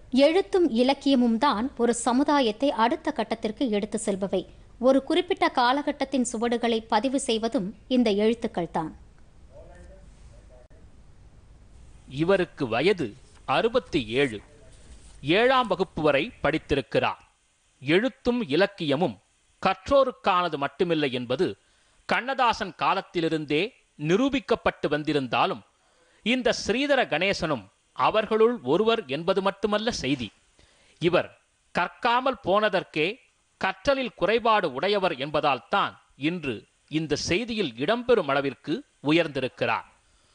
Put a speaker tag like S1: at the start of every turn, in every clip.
S1: எழுத்தும் இலக்கியமும் தான் ஒரு சமுதாயத்தை அடுத்த கட்டத்திற்கு எடுத்து செல்பவை ஒரு குறிப்பிட்ட காலகட்டத்தின் சுவடுகளை பதிவு செய்வதும் இந்த எழுத்துக்கள் தான்
S2: இவருக்கு வயது அறுபத்தி ஏழு ஏழாம் வகுப்பு வரை படித்திருக்கிறார் எழுத்தும் இலக்கியமும் கற்றோருக்கானது மட்டுமில்லை என்பது கண்ணதாசன் காலத்திலிருந்தே நிரூபிக்கப்பட்டு வந்திருந்தாலும் இந்த ஸ்ரீதர கணேசனும் அவர்களுள் ஒருவர் என்பது மட்டுமல்ல செய்தி இவர் கற்காமல் போனதற்கே கற்றலில் குறைபாடு உடையவர் என்பதால் தான் இன்று இந்த செய்தியில் இடம்பெறும் அளவிற்கு உயர்ந்திருக்கிறார்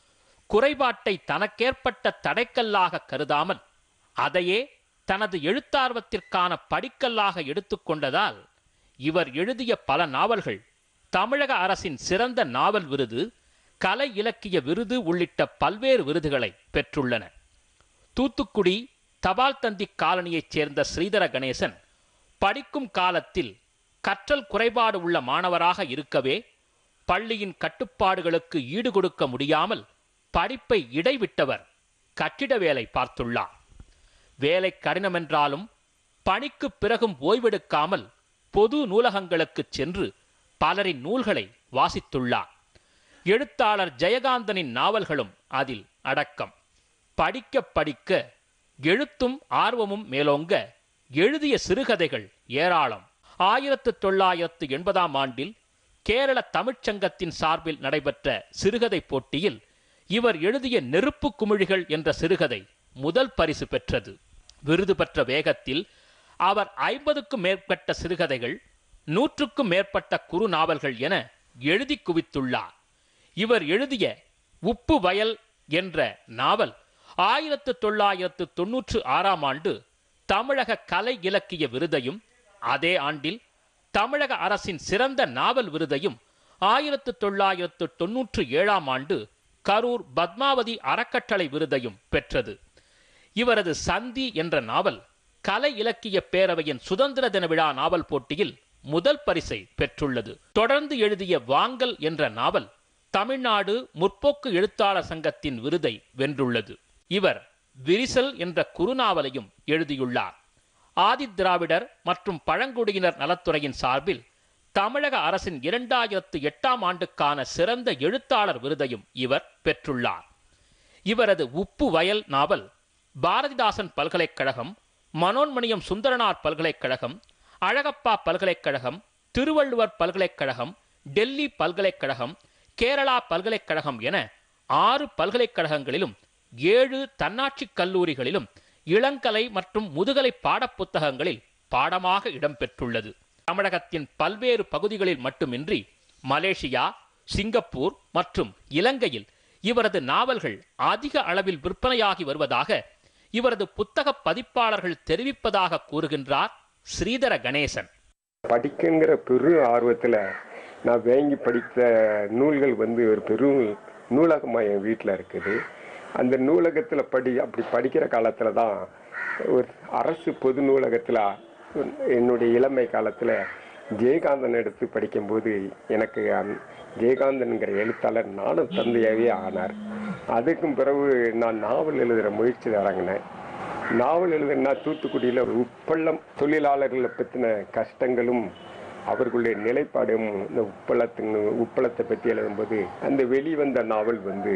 S2: குறைபாட்டை தனக்கேற்பட்ட தடைக்கல்லாக கருதாமல் அதையே தனது எழுத்தார்வத்திற்கான படிக்கல்லாக எடுத்துக்கொண்டதால் இவர் எழுதிய பல நாவல்கள் தமிழக அரசின் சிறந்த நாவல் விருது கலை இலக்கிய விருது உள்ளிட்ட பல்வேறு விருதுகளை பெற்றுள்ளன தூத்துக்குடி தபால் தந்தி காலனியைச் சேர்ந்த ஸ்ரீதர கணேசன் படிக்கும் காலத்தில் கற்றல் குறைபாடு உள்ள மாணவராக இருக்கவே பள்ளியின் கட்டுப்பாடுகளுக்கு ஈடுகொடுக்க முடியாமல் படிப்பை இடைவிட்டவர் கட்டிட வேலை பார்த்துள்ளார் வேலை கடினமென்றாலும் பணிக்கு பிறகும் ஓய்வெடுக்காமல் பொது நூலகங்களுக்குச் சென்று பலரின் நூல்களை வாசித்துள்ளார் எழுத்தாளர் ஜெயகாந்தனின் நாவல்களும் அதில் அடக்கம் படிக்க படிக்க எழுத்தும் ஆர்வமும் மேலோங்க எழுதிய சிறுகதைகள் ஏராளம் ஆயிரத்து தொள்ளாயிரத்து எண்பதாம் ஆண்டில் கேரள தமிழ்ச்சங்கத்தின் சார்பில் நடைபெற்ற சிறுகதை போட்டியில் இவர் எழுதிய நெருப்பு குமிழிகள் என்ற சிறுகதை முதல் பரிசு பெற்றது விருது பெற்ற வேகத்தில் அவர் ஐம்பதுக்கும் மேற்பட்ட சிறுகதைகள் நூற்றுக்கும் மேற்பட்ட குறு நாவல்கள் என எழுதி குவித்துள்ளார் இவர் எழுதிய உப்பு வயல் என்ற நாவல் ஆயிரத்து தொள்ளாயிரத்து தொன்னூற்று ஆறாம் ஆண்டு தமிழக கலை இலக்கிய விருதையும் அதே ஆண்டில் தமிழக அரசின் சிறந்த நாவல் விருதையும் ஆயிரத்து தொள்ளாயிரத்து தொன்னூற்று ஏழாம் ஆண்டு கரூர் பத்மாவதி அறக்கட்டளை விருதையும் பெற்றது இவரது சந்தி என்ற நாவல் கலை இலக்கிய பேரவையின் சுதந்திர தின விழா நாவல் போட்டியில் முதல் பரிசை பெற்றுள்ளது தொடர்ந்து எழுதிய வாங்கல் என்ற நாவல் தமிழ்நாடு முற்போக்கு எழுத்தாளர் சங்கத்தின் விருதை வென்றுள்ளது இவர் விரிசல் என்ற குறுநாவலையும் எழுதியுள்ளார் ஆதித்திராவிடர் மற்றும் பழங்குடியினர் நலத்துறையின் சார்பில் தமிழக அரசின் இரண்டாயிரத்து எட்டாம் ஆண்டுக்கான சிறந்த எழுத்தாளர் விருதையும் இவர் பெற்றுள்ளார் இவரது உப்பு வயல் நாவல் பாரதிதாசன் பல்கலைக்கழகம் மனோன்மணியம் சுந்தரனார் பல்கலைக்கழகம் அழகப்பா பல்கலைக்கழகம் திருவள்ளுவர் பல்கலைக்கழகம் டெல்லி பல்கலைக்கழகம் கேரளா பல்கலைக்கழகம் என ஆறு பல்கலைக்கழகங்களிலும் ஏழு தன்னாட்சி கல்லூரிகளிலும் இளங்கலை மற்றும் முதுகலை பாடப்புத்தகங்களில் பாடமாக இடம்பெற்றுள்ளது தமிழகத்தின் பல்வேறு பகுதிகளில் மட்டுமின்றி மலேசியா சிங்கப்பூர் மற்றும் இலங்கையில் இவரது நாவல்கள் அதிக அளவில் விற்பனையாகி வருவதாக இவரது புத்தக பதிப்பாளர்கள் தெரிவிப்பதாக கூறுகின்றார் ஸ்ரீதர கணேசன்
S3: படிக்குங்கிற பெரும் ஆர்வத்தில் நான் வாங்கி படித்த நூல்கள் வந்து ஒரு பெரும் நூலகமாக என் வீட்டில் இருக்குது அந்த நூலகத்தில் படி அப்படி படிக்கிற காலத்தில் தான் ஒரு அரசு பொது நூலகத்தில் என்னுடைய இளமை காலத்தில் ஜெயகாந்தன் எடுத்து படிக்கும்போது எனக்கு அந்த ஜெயகாந்தன்கிற எழுத்தாளர் நானும் தந்தையாகவே ஆனார் அதுக்கும் பிறகு நான் நாவல் எழுதுகிற முயற்சியில் இறங்கினேன் நாவல் எழுதுனா தூத்துக்குடியில் உப்பள்ளம் தொழிலாளர்களை பற்றின கஷ்டங்களும் அவர்களுடைய நிலைப்பாடும் இந்த உப்பளத்தின் உப்பளத்தை பற்றி எழுதும்போது அந்த வெளிவந்த நாவல் வந்து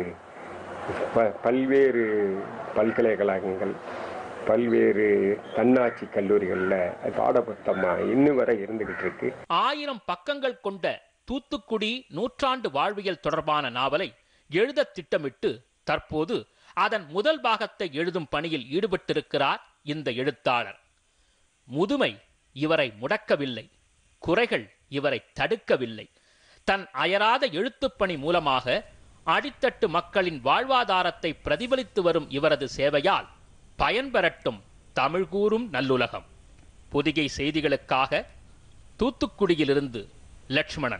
S3: ப பல்வேறு பல்கலைக்கழகங்கள் பல்வேறு தன்னாட்சி கல்லூரிகளில் பாடப்புத்தமாக இன்னும் வரை இருந்துகிட்டு இருக்கு
S2: ஆயிரம் பக்கங்கள் கொண்ட தூத்துக்குடி நூற்றாண்டு வாழ்வியல் தொடர்பான நாவலை எழுத திட்டமிட்டு தற்போது அதன் முதல் பாகத்தை எழுதும் பணியில் ஈடுபட்டிருக்கிறார் இந்த எழுத்தாளர் முதுமை இவரை முடக்கவில்லை குறைகள் இவரை தடுக்கவில்லை தன் அயராத எழுத்துப்பணி மூலமாக அடித்தட்டு மக்களின் வாழ்வாதாரத்தை பிரதிபலித்து வரும் இவரது சேவையால் பயன்பெறட்டும் தமிழ் கூறும் நல்லுலகம் பொதிகை செய்திகளுக்காக தூத்துக்குடியிலிருந்து லட்சுமணன்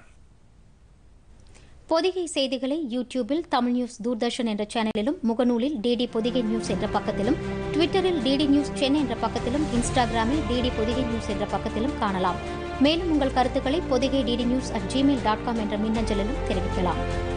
S1: பொதிகை செய்திகளை யூடியூபில் தமிழ் நியூஸ் தூர்தர்ஷன் என்ற சேனலிலும் முகநூலில் டிடி பொதிகை நியூஸ் என்ற பக்கத்திலும் ட்விட்டரில் டிடி நியூஸ் சென்னை என்ற பக்கத்திலும் இன்ஸ்டாகிராமில் டிடி பொதிகை நியூஸ் என்ற பக்கத்திலும் காணலாம் மேலும் உங்கள் கருத்துக்களை Podhigai DD news at Gmail dot com என்ற மின்னஞ்சலிலும் தெரிவிக்கலாம்